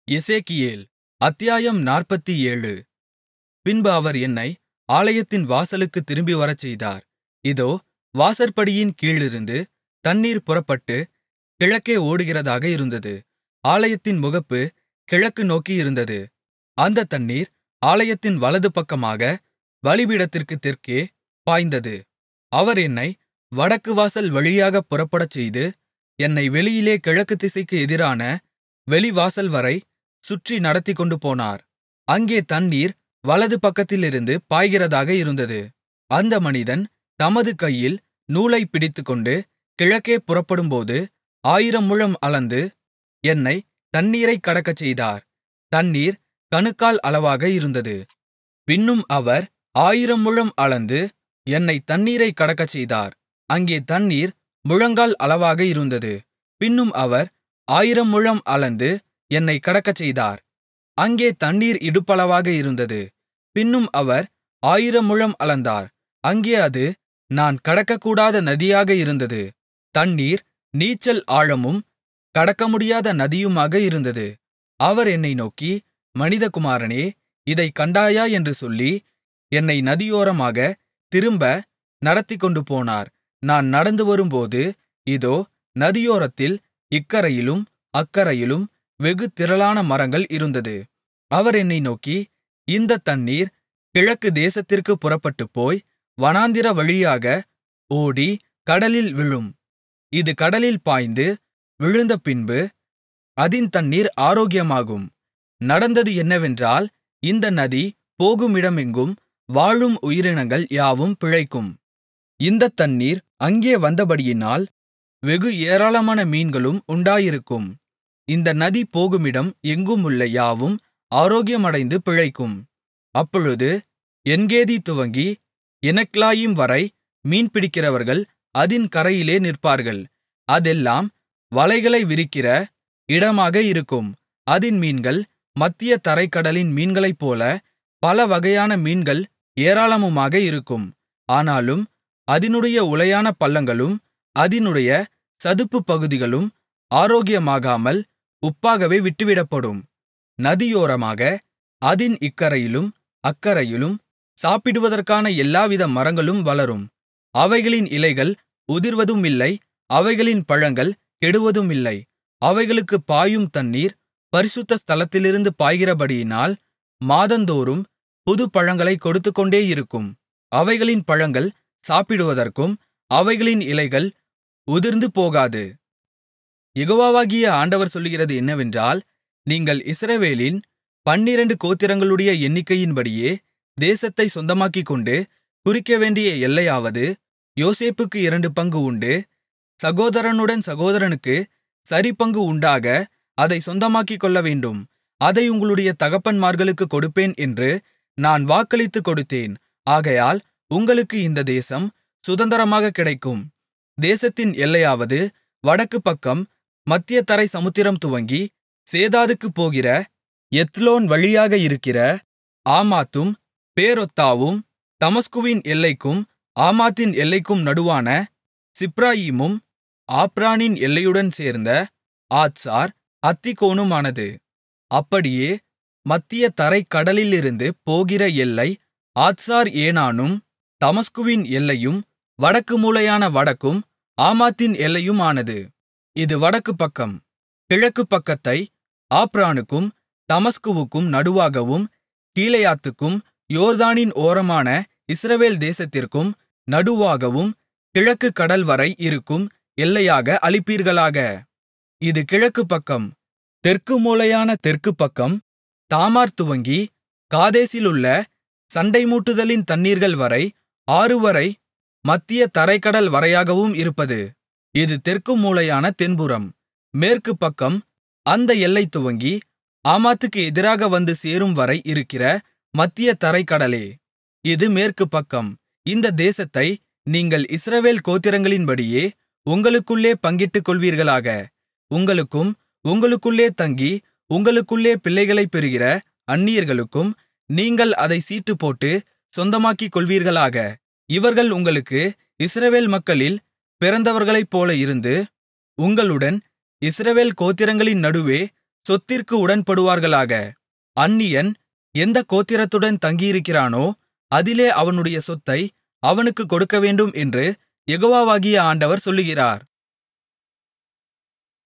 எசேக்கியேல் அத்தியாயம் நாற்பத்தேழு பின்பு அவர் என்னை ஆலயத்தின் வாசலுக்குத் திரும்பி வரச்செய்தார் இதோ வாசற்படியின் கீழிருந்து தண்ணீர் புறப்பட்டுக் கிழக்கே ஓடுகிறதாக இருந்தது ஆலயத்தின் முகப்பு கிழக்கு நோக்கி இருந்தது அந்தத் தண்ணீர் ஆலயத்தின் வலது பக்கமாக பலிபீடத்திற்குத் தெற்கே பாய்ந்தது அவர் என்னை வடக்கு வாசல் வழியாகப் புறப்படச்செய்து என்னை வெளியிலே கிழக்கு திசைக்கு எதிரான வெளிவாசல்வரை சுற்றி நடத்திக்கொண்டுபோனார் அங்கே தண்ணீர் வலது பக்கத்திலிருந்து பாய்கிறதாக இருந்தது அந்த மனிதன் தமது கையில் நூலைப் பிடித்துக்கொண்டு கிழக்கே புறப்படும்போது ஆயிரம் முழம் அளந்து என்னைத் தண்ணீரைக் கடக்கச்செய்தார் தண்ணீர் கணுக்கால் அளவாக இருந்தது பின்னும் அவர் ஆயிரம் முழம் அளந்து என்னைத் தண்ணீரைக் கடக்கச்செய்தார் அங்கே தண்ணீர் முழங்கால் அளவாக இருந்தது பின்னும் அவர் ஆயிரம் முழம் அளந்து என்னைக் கடக்கச்செய்தார் அங்கே தண்ணீர் இடுப்பளவாக இருந்தது பின்னும் அவர் ஆயிரம் முழம் அளந்தார் அங்கே அது நான் கடக்கக்கூடாத நதியாக இருந்தது தண்ணீர் நீச்சல் ஆழமும் கடக்கமுடியாத நதியுமாக இருந்தது அவர் என்னை நோக்கி மனிதகுமாரனே இதைக் கண்டாயா என்று சொல்லி என்னை நதியோரமாகத் திரும்ப நடத்திக்கொண்டுபோனார் நான் நடந்து வரும்போது இதோ நதியோரத்தில் இக்கரையிலும் அக்கரையிலும் வெகு திரளான மரங்கள் இருந்தது அவர் என்னை நோக்கி இந்தத் தண்ணீர் கிழக்கு தேசத்திற்குப் புறப்பட்டுப்போய் வனாந்திர வழியாக ஓடி கடலில் விழும் இது கடலில் பாய்ந்து விழுந்த பின்பு அதின் தண்ணீர் ஆரோக்கியமாகும் நடந்தது என்னவென்றால் இந்த நதி போகுமிடமெங்கும் வாழும் உயிரினங்கள் யாவும் பிழைக்கும் இந்தத் தண்ணீர் அங்கே வந்தபடியினால் வெகு ஏராளமான மீன்களும் உண்டாயிருக்கும் இந்த நதி போகுமிடம் எங்குமுள்ள யாவும் ஆரோக்கியமடைந்து பிழைக்கும் அப்பொழுது என்கேதி துவங்கி எனக்லாயிம் வரை மீன்பிடிக்கிறவர்கள் அதின் கரையிலே நிற்பார்கள் அதெல்லாம் வலைகளை விரிக்கிற இடமாக இருக்கும் அதின் மீன்கள் மத்திய தரைக்கடலின் மீன்களைப்போல பல வகையான மீன்கள் ஏராளமுமாக இருக்கும் ஆனாலும் அதினுடைய உளையான பள்ளங்களும் அதினுடைய சதுப்புப் பகுதிகளும் ஆரோக்கியமாகாமல் உப்பாகவே விட்டுவிடப்படும் நதியோரமாக அதின் இக்கரையிலும் அக்கரையிலும் சாப்பிடுவதற்கான எல்லாவித மரங்களும் வளரும் அவைகளின் இலைகள் உதிர்வதுமில்லை அவைகளின் பழங்கள் கெடுவதுமில்லை அவைகளுக்குப் பாயும் தண்ணீர் பரிசுத்த ஸ்தலத்திலிருந்து பாய்கிறபடியினால் மாதந்தோறும் புது பழங்களைக் கொடுத்துக்கொண்டே இருக்கும் அவைகளின் பழங்கள் சாப்பிடுவதற்கும் அவைகளின் இலைகள் உதிர்ந்து போகாது யெகோவாகிய ஆண்டவர் சொல்லுகிறது என்னவென்றால் நீங்கள் இஸ்ரவேலின் பன்னிரண்டு கோத்திரங்களுடைய எண்ணிக்கையின்படியே தேசத்தைச் சொந்தமாக்கிக்கொண்டு குறிக்கவேண்டிய எல்லையாவது யோசேப்புக்கு இரண்டு பங்கு உண்டு சகோதரனுடன் சகோதரனுக்கு சரிபங்கு உண்டாக அதைச் சொந்தமாக்கிக் கொள்ளவேண்டும் அதை உங்களுடைய தகப்பன்மார்களுக்குக் கொடுப்பேன் என்று நான் வாக்களித்துக் கொடுத்தேன் ஆகையால் உங்களுக்கு இந்த தேசம் சுதந்தரமாகக் கிடைக்கும் தேசத்தின் எல்லையாவது வடக்கு பக்கம் மத்திய தரை சமுத்திரம் துவங்கி சேதாதுக்குப் போகிற எத்லோன் வழியாக இருக்கிற ஆமாத்தும் பேரொத்தாவும் தமஸ்குவின் எல்லைக்கும் ஆமாத்தின் எல்லைக்கும் நடுவான சிப்ராயீமும் ஆப்ரானின் எல்லையுடன் சேர்ந்த ஆத்சார் அத்திகோனுமானது அப்படியே மத்திய தரைக் கடலிலிருந்து போகிற எல்லை ஆத்சார் ஏனானும் தமஸ்குவின் எல்லையும் வடக்கு மூலையான வடக்கும் ஆமாத்தின் எல்லையும் ஆனது இது வடக்கு பக்கம் கிழக்கு பக்கத்தை ஆப்ரானுக்கும் தமஸ்குவுக்கும் நடுவாகவும் கீலேயாத்துக்கும் யோர்தானின் ஓரமான இஸ்ரவேல் தேசத்திற்கும் நடுவாகவும் கிழக்கு கடல்வரை இருக்கும் எல்லையாக அளிப்பீர்களாக இது கிழக்கு பக்கம் தெற்கு மூலையான தெற்கு பக்கம் தாமார் துவங்கி காதேசிலுள்ள சண்டைமூட்டுதலின் தண்ணீர்கள் வரை ஆறுவரை மத்திய தரைக்கடல் வரையாகவும் இருப்பது இது தெற்கு மூலையான தென்புறம் மேற்கு பக்கம் அந்த எல்லை துவங்கி ஆமாத்துக்கு எதிராக வந்து சேரும் வரை இருக்கிற மத்திய தரைக்கடலே இது மேற்கு பக்கம் இந்த தேசத்தை நீங்கள் இஸ்ரவேல் கோத்திரங்களின்படியே உங்களுக்குள்ளே பங்கிட்டுக் கொள்வீர்களாக உங்களுக்கும் உங்களுக்குள்ளே தங்கி உங்களுக்குள்ளே பிள்ளைகளைப் பெறுகிற அந்நியர்களுக்கும் நீங்கள் அதைச் சீட்டுப்போட்டு சொந்தமாக்கிக் கொள்வீர்களாக இவர்கள் உங்களுக்கு இஸ்ரவேல் மக்களில் பிறந்தவர்களைப்போல இருந்து உங்களுடன் இஸ்ரவேல் கோத்திரங்களின் நடுவே சொத்திற்கு உடன்படுவார்களாக அந்நியன் எந்தக் கோத்திரத்துடன் தங்கியிருக்கிறானோ அதிலே அவனுடைய சொத்தை அவனுக்குக் கொடுக்கவேண்டும் என்று யெகோவாகிய ஆண்டவர் சொல்லுகிறார்